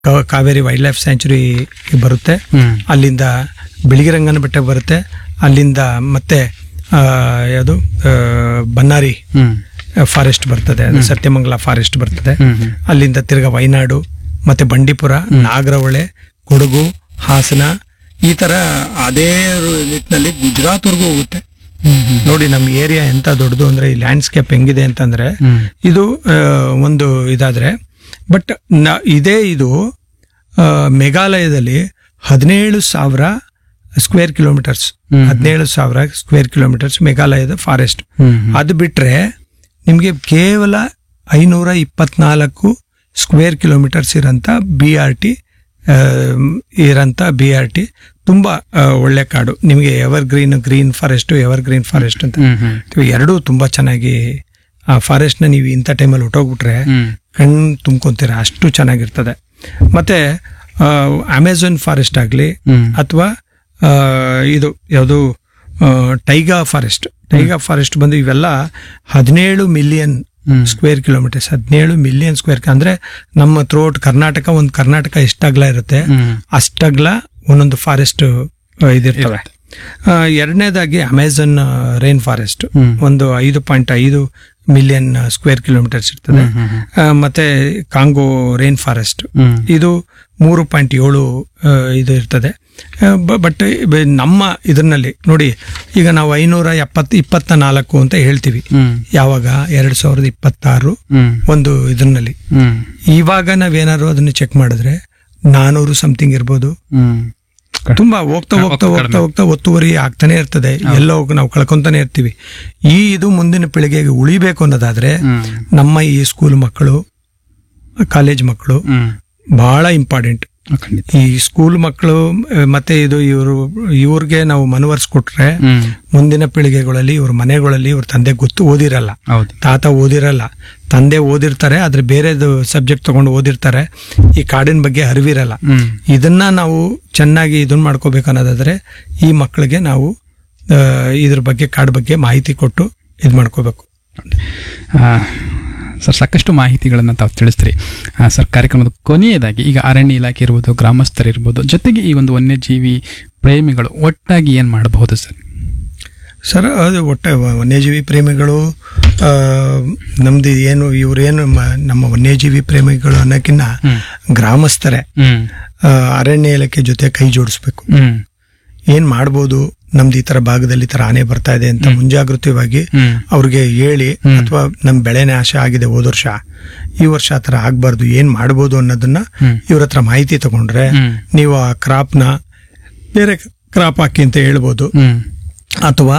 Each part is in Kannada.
ಕಾ- ಕಾವೇರಿ ವೈಲ್ಡ್ ಲೈಫ್ ಸ್ಯಾಂಚುರಿ ಬರುತ್ತೆ ಹ್ಮ್ ಅಲ್ಲಿಂದ ಬಿಳಿಗಿರಂಗನ ಬೆಟ್ಟ ಬರುತ್ತೆ ಅಲ್ಲಿಂದ ಮತ್ತೆ ಆ, ಯಾವುದು ಆ, ಬನ್ನಾರಿ ಹ್ಮ್ ಫಾರೆಸ್ಟ್ ಬರ್ತದೆ ಅದು ಸತ್ಯಮಂಗಲ ಫಾರೆಸ್ಟ್ ಬರ್ತದೆ ಹ್ಮ್ ಹ್ಮ್ ಅಲ್ಲಿಂದ ತಿರ್ಗಾ ವಯನಾಡು ಮತ್ತೆ ಬಂಡೀಪುರ ನಾಗರಹೊಳೆ ಕೊಡಗು ಹಾಸನ ಈ ತರ ಅದೇ ರು- ನಿಟ್ಟಿನಲ್ಲಿ ಗುಜರಾತ್ವರೆಗೂ ಹೋಗುತ್ತೆ ಹ್ಮ್ ಹ್ಮ್ ನೋಡಿ ನಮ್ಮ ಏರಿಯಾ ಎಂತ ದೊಡ್ಡದು ಅಂದ್ರೆ ಈ ಲ್ಯಾಂಡ್ಸ್ಕೇಪ್ ಹೆಂಗಿದೆ ಅಂತಂದ್ರೆ ಹ್ಮ್ ಇದು ಆ, ಒಂದು ಇದಾದ್ರೆ ಬಟ್ ಇದೇ ಇದು ಆ, ಮೇಘಾಲಯದಲ್ಲಿ ಹದಿನೇಳು ಸಾವಿರ ಸ್ಕ್ವೇರ್ ಕಿಲೋಮೀಟರ್ಸ್ ಹ್ಮ್. ಹದಿನೇಳು ಸಾವಿರ ಸ್ಕ್ವೇರ್ ಕಿಲೋಮೀಟರ್ಸ್ ಮೇಘಾಲಯದ ಫಾರೆಸ್ಟ್ ಹ್ಮ್ ಅದು ಬಿಟ್ರೆ ನಿಮಗೆ ಕೇವಲ ಐನೂರ ಇಪ್ಪತ್ನಾಲ್ಕು ಸ್ಕ್ವೇರ್ ಕಿಲೋಮೀಟರ್ಸ್ ಇರೋಂಥ ಬಿ ಆರ್ ಟಿ ಇರೋಂಥ ಬಿ ಆರ್ ಟಿ ತುಂಬ ಆ, ಒಳ್ಳೆ ಕಾಡು ನಿಮಗೆ evergreen green forest evergreen forest ಅಂತ ಹ್ಮ್ ಹ್ಮ್ ಇವು ಎರಡೂ ತುಂಬಾ ಚೆನ್ನಾಗಿ ಆ ಫಾರೆಸ್ಟ್ನ ನೀವು ಇಂಥ ಟೈಮಲ್ಲಿ ಹೊಟ್ಟೋಗ್ಬಿಟ್ರೆ ಹ್ಮ್ ಕಣ್ಣು ತುಂಬ್ಕೊಂತೀರ ಅಷ್ಟು ಚೆನ್ನಾಗಿರ್ತದೆ ಮತ್ತೆ ಅಮೆಝಾನ್ ಫಾರೆಸ್ಟ್ ಆಗಲಿ ಹ್ಮ್ ಅಥವಾ ಇದು ಯಾವುದು ಟೈಗಾ ಫಾರೆಸ್ಟ್ ಟೈಗಾ ಫಾರೆಸ್ಟ್ ಬಂದು ಇವೆಲ್ಲ ಹದಿನೇಳು ಮಿಲಿಯನ್ ಹ್ಮ್ ಸ್ಕ್ವೇರ್ ಕಿಲೋಮೀಟರ್ಸ್ ಹದಿನೇಳು ಮಿಲಿಯನ್ ಸ್ಕ್ವೇರ್ ಅಂದ್ರೆ ನಮ್ಮ ಥ್ರೋಟ್ ಕರ್ನಾಟಕ ಒಂದು ಕರ್ನಾಟಕ ಎಷ್ಟಾಗ್ಲ ಇರುತ್ತೆ ಹ್ಮ್ ಅಷ್ಟಾಗ್ಲ ಒಂದೊಂದು ಫಾರೆಸ್ಟ್ ಇದಿರ್ತವೆ ಆ, ಎರಡನೇದಾಗಿ ಅಮೆಝಾನ್ ರೈನ್ ಫಾರೆಸ್ಟ್ ಹ್ಮ್. ಒಂದು ಐದು ಪಾಯಿಂಟ್ ಐದು ಮಿಲಿಯನ್ ಸ್ಕ್ವೇರ್ ಕಿಲೋಮೀಟರ್ಸ್ ಇರ್ತದೆ ಹ್ಮ್ ಹ್ಮ್ ಆ, ಮತ್ತೆ ಕಾಂಗೋ ರೈನ್ ಫಾರೆಸ್ಟ್ ಹ್ಮ್ ಇದು ಮೂರು ಪಾಯಿಂಟ್ ಏಳು ಆ, ಇದು ಇರ್ತದೆ ಬಟ್ ನಮ್ಮ ಇದರಲ್ಲಿ ನೋಡಿ ಈಗ ನಾವು ಐನೂರ ಎಪ್ಪತ್ತು ಇಪ್ಪತ್ತ ನಾಲ್ಕು ಅಂತ ಹೇಳ್ತೀವಿ ಹ್ಮ್ ಯಾವಾಗ ಎರಡ್ ಸಾವಿರದ ಇಪ್ಪತ್ತಾರು ಹ್ಮ್ ಒಂದು ಇದರಲ್ಲಿ ಹ್ಮ್ ಇವಾಗ ನಾವೇನಾದ್ರು ಅದನ್ನ ಚೆಕ್ ಮಾಡಿದ್ರೆ ನಾನೂರು ಸಮಥಿಂಗ್ ಇರ್ಬೋದು ಹ್ಮ್ ತುಂಬಾ ಹೋಗ್ತಾ ಹೋಗ್ತಾ ಹೋಗ್ತಾ ಹೋಗ್ತಾ ಒತ್ತುವರಿ ಆಗ್ತಾನೆ ಇರ್ತದೆ ಎಲ್ಲೋ ನಾವು ಕಳ್ಕೊಂತಾನೆ ಇರ್ತೀವಿ ಈ ಇದು ಮುಂದಿನ ಪೀಳಿಗೆಗೆ ಉಳಿಬೇಕು ಅನ್ನೋದಾದ್ರೆ ಹ್ಮ್ ನಮ್ಮ ಈ ಸ್ಕೂಲ್ ಮಕ್ಕಳು ಕಾಲೇಜ್ ಮಕ್ಕಳು ಹ್ಮ್ ಬಹಳ ಇಂಪಾರ್ಟೆಂಟ್ ಖಂಡಿತ ಈ ಸ್ಕೂಲ್ ಮಕ್ಕಳು ಅಹ್, ಮತ್ತೆ ಇದು ಇವರು ಇವ್ರಿಗೆ ನಾವು ಮನವರ್ಸ್ಕೊಟ್ರೆ ಹ್ಮ್ ಮುಂದಿನ ಪೀಳಿಗೆಗಳಲ್ಲಿ ಇವ್ರ ಮನೆಗಳಲ್ಲಿ ಇವ್ರ ತಂದೆ ಗೊತ್ತು ಓದಿರಲ್ಲ ಹೌದು ತಾತ ಓದಿರಲ್ಲ ತಂದೆ ಓದಿರ್ತಾರೆ ಆದ್ರೆ ಬೇರೆದು ಸಬ್ಜೆಕ್ಟ್ ತಗೊಂಡು ಓದಿರ್ತಾರೆ ಈ ಕಾಡಿನ ಬಗ್ಗೆ ಅರಿವಿರಲ್ಲ ಹ್ಮ್ ಇದನ್ನ ನಾವು ಚೆನ್ನಾಗಿ ಇದನ್ನ ಮಾಡ್ಕೋಬೇಕು ಅನ್ನೋದಾದ್ರೆ ಈ ಮಕ್ಕಳಿಗೆ ನಾವು ಆ, ಇದ್ರ ಬಗ್ಗೆ ಕಾಡ್ ಬಗ್ಗೆ ಮಾಹಿತಿ ಕೊಟ್ಟು ಇದು ಮಾಡ್ಕೋಬೇಕು ಆ, ಸರ್ ಸಾಕಷ್ಟು ಮಾಹಿತಿಗಳನ್ನು ತಾವು ತಿಳಿಸ್ತೀರಿ ಆ, ಸರ್ ಕಾರ್ಯಕ್ರಮದ ಕೊನೆಯದಾಗಿ ಈಗ ಅರಣ್ಯ ಇಲಾಖೆ ಇರ್ಬೋದು ಗ್ರಾಮಸ್ಥರಿರ್ಬೋದು ಜೊತೆಗೆ ಈ ಒಂದು ವನ್ಯಜೀವಿ ಪ್ರೇಮಿಗಳು ಒಟ್ಟಾಗಿ ಏನು ಮಾಡಬಹುದು ಸರ್ ಸರ್ ಅದು ಒಟ್ಟೆ ವ- ವನ್ಯಜೀವಿ ಪ್ರೇಮಿಗಳು ಆ, ನಮ್ದು ಏನು ಇವ್ರೇನು ಮ- ನಮ್ಮ ವನ್ಯಜೀವಿ ಪ್ರೇಮಿಗಳು ಅನ್ನೋಕ್ಕಿಂತ ಹ್ಮ್ ಗ್ರಾಮಸ್ಥರೇ ಹ್ಮ್ ಆ, ಅರಣ್ಯ ಇಲಾಖೆ ಜೊತೆ ಕೈ ಜೋಡಿಸ್ಬೇಕು ಹ್ಮ್ ಏನ್ ಮಾಡ್ಬೋದು ನಮ್ದು ಈ ತರ ಭಾಗದಲ್ಲಿ ಈ ತರ ಆನೆ ಬರ್ತಾ ಇದೆ ಅಂತ ಮುಂಜಾಗೃತವಾಗಿ ಹ್ಮ್ ಅವ್ರಿಗೆ ಹೇಳಿ ಅಥವಾ ನಮ್ ಬೆಳೆ ನಾಶ ಆಗಿದೆ ಹೋದ ವರ್ಷ ಈ ವರ್ಷ ಆ ತರ ಆಗ್ಬಾರ್ದು ಏನ್ ಮಾಡ್ಬೋದು ಅನ್ನೋದನ್ನ ಹ್ಮ್ ಇವ್ರ ಹತ್ರ ಮಾಹಿತಿ ತಗೊಂಡ್ರೆ ಹ್ಮ್ ನೀವು ಆ ಕ್ರಾಪ್ನ ಬೇರೆ ಕ್ರಾಪ್ ಹಾಕಿ ಅಂತ ಹೇಳ್ಬೋದು ಹ್ಮ್ ಅಥವಾ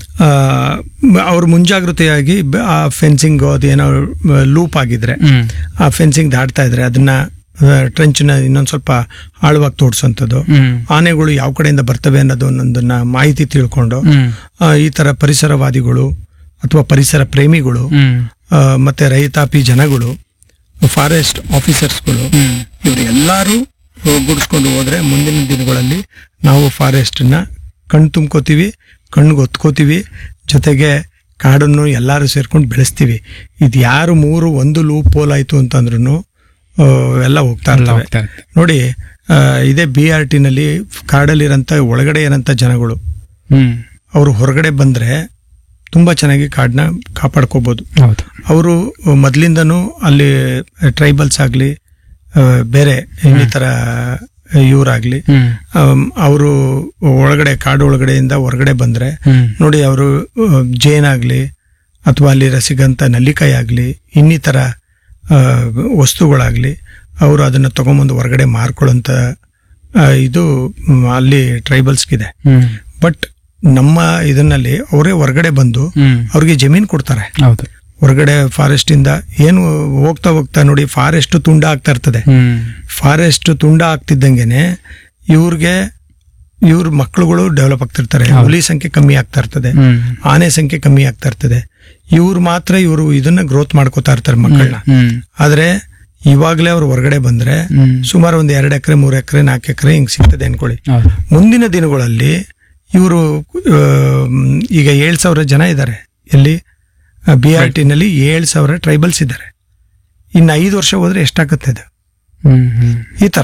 ಅವ್ರು ಮುಂಜಾಗೃತೆಯಾಗಿ ಬ- ಆ ಫೆನ್ಸಿಂಗ್ ಅದೇನೋ ಲೂಪ್ ಆಗಿದ್ರೆ ಹ್ಮ್ ಆ ಫೆನ್ಸಿಂಗ್ ದಾಟ್ತಾ ಇದ್ರೆ ಅದನ್ನ ಟ್ರೆಂಚ್ನ ಇನ್ನೊಂದ್ ಸ್ವಲ್ಪ ಆಳವಾಗಿ ತೋಡ್ಸೋಂಥದ್ದು ಹ್ಮ್ ಆನೆಗಳು ಯಾವ ಕಡೆಯಿಂದ ಬರ್ತವೆ ಅನ್ನೋದು ಒಂದೊಂದನ್ನ ಮಾಹಿತಿ ತಿಳ್ಕೊಂಡು ಹ್ಮ್ ಆ, ಈ ತರ ಪರಿಸರವಾದಿಗಳು ಅಥವಾ ಪರಿಸರ ಪ್ರೇಮಿಗಳು ಹ್ಮ್ ಆ, ಮತ್ತೆ ರೈತಾಪಿ ಜನಗಳು ಫಾರೆಸ್ಟ್ ಆಫೀಸರ್ಸ್ಗಳು ಹ್ಮ್ ಇವರು ಎಲ್ಲರೂ ಒಗ್ಗೂಡಿಸ್ಕೊಂಡು ಹೋದ್ರೆ ಮುಂದಿನ ದಿನಗಳಲ್ಲಿ ನಾವು ಫಾರೆಸ್ಟ್ ನ ಕಣ್ ತುಂಬ್ಕೋತೀವಿ ಕಣ್ಣಿಗೆ ಒತ್ಕೋತೀವಿ ಜೊತೆಗೆ ಕಾಡನ್ನು ಎಲ್ಲರೂ ಸೇರ್ಕೊಂಡು ಬೆಳೆಸ್ತೀವಿ ಇದು ಯಾರು ಮೂರು ಒಂದು ಲೂಪ್ ಪೋಲ್ ಆಯ್ತು ಅಂತಂದ್ರೂ ಎಲ್ಲ ಹೋಗ್ತಾ ಎಲ್ಲ ಇರ್ತವೆ ಹೋಗ್ತಾ ಇರುತ್ತೆ ನೋಡಿ ಆ, ಇದೇ ಬಿ ಆರ್ ಟಿನಲ್ಲಿ ಕಾಡಲ್ಲಿರೋಂಥ ಒಳಗಡೆ ಇರೋಂಥ ಜನಗಳು ಹ್ಮ್ ಅವರು ಹೊರಗಡೆ ಬಂದ್ರೆ ತುಂಬಾ ಚೆನ್ನಾಗಿ ಕಾಡನ್ನ ಕಾಪಾಡ್ಕೋಬಹುದು ಹೌದು ಅವರು ಮೊದ್ಲಿಂದನೂ ಅಲ್ಲಿ ಟ್ರೈಬಲ್ಸ್ ಆಗಲಿ ಬೇರೆ ಇನ್ನಿತರ ಇವರಾಗ್ಲಿ ಹ್ಮ್ ಅವರು ಒಳಗಡೆ ಕಾಡು ಒಳಗಡೆಯಿಂದ ಹೊರಗಡೆ ಬಂದ್ರೆ ಹ್ಮ್ ನೋಡಿ ಅವರು ಜೇನ್ ಆಗ್ಲಿ ಅಥವಾ ಅಲ್ಲಿ ಸಿಗಂತ ನಲ್ಲಿಕಾಯಿ ಆಗ್ಲಿ ಇನ್ನಿತರ ಆ, ವಸ್ತುಗಳಾಗ್ಲಿ ಅವರು ಅದನ್ನ ತಗೊಂಬಂದು ಹೊರಗಡೆ ಮಾರ್ಕೊಳ್ಳೋಂತ ಆ, ಇದು ಮ್, ಅಲ್ಲಿ ಟ್ರೈಬಲ್ಸ್ಗಿದೆ ಹ್ಮ್ ಬಟ್ ನಮ್ಮ ಇದನ್ನಲ್ಲಿ ಅವರೇ ಹೊರಗಡೆ ಬಂದು ಹ್ಮ್ ಅವ್ರಿಗೆ ಜಮೀನ್ ಕೊಡ್ತಾರೆ ಹೌದು ಹೊರಗಡೆ ಫಾರೆಸ್ಟ್ ಇಂದ ಏನು ಹೋಗ್ತಾ ಹೋಗ್ತಾ ನೋಡಿ ಫಾರೆಸ್ಟ್ ತುಂಡ ಆಗ್ತಾ ಇರ್ತದೆ ಹ್ಮ್ ಫಾರೆಸ್ಟ್ ತುಂಡ ಆಗ್ತಿದ್ದಂಗೆನೆ ಇವ್ರಿಗೆ ಇವ್ರ ಮಕ್ಕಳುಗಳು ಡೆವಲಪ್ ಆಗ್ತಿರ್ತಾರೆ ಹುಲಿ ಸಂಖ್ಯೆ ಕಮ್ಮಿ ಆಗ್ತಾ ಇರ್ತದೆ ಹ್ಮ್ ಆನೆ ಸಂಖ್ಯೆ ಕಮ್ಮಿ ಆಗ್ತಾ ಇರ್ತದೆ ಇವ್ರು ಮಾತ್ರ ಇವರು ಇದನ್ನ ಗ್ರೋತ್ ಮಾಡ್ಕೋತಾ ಇರ್ತಾರೆ ಮಕ್ಕಳನ್ನ ಹ್ಮ್ ಆದ್ರೆ ಇವಾಗ್ಲೇ ಅವ್ರು ಹೊರಗಡೆ ಬಂದ್ರೆ ಹ್ಮ್ ಸುಮಾರು ಒಂದು ಎರಡು ಎಕರೆ ಮೂರು ಎಕರೆ ನಾಲ್ಕು ಎಕರೆ ಹಿಂಗ್ ಸಿಗ್ತದೆ ಅನ್ಕೊಳ್ಳಿ ಹೌದು ಮುಂದಿನ ದಿನಗಳಲ್ಲಿ ಇವರು ಈಗ ಏಳ್ ಸಾವಿರ ಜನ ಇದ್ದಾರೆ ಎಲ್ಲಿ ಬಿ ಆರ್ ಟಿನಲ್ಲಿ ಏಳ್ ಸಾವಿರ ಟ್ರೈಬಲ್ಸ್ ಇದ್ದಾರೆ ಇನ್ನು ಐದು ವರ್ಷ ಹೋದ್ರೆ ಎಷ್ಟಾಗುತ್ತೆ ಅದು ಹ್ಮ್ ಹ್ಮ್ ಈ ತರ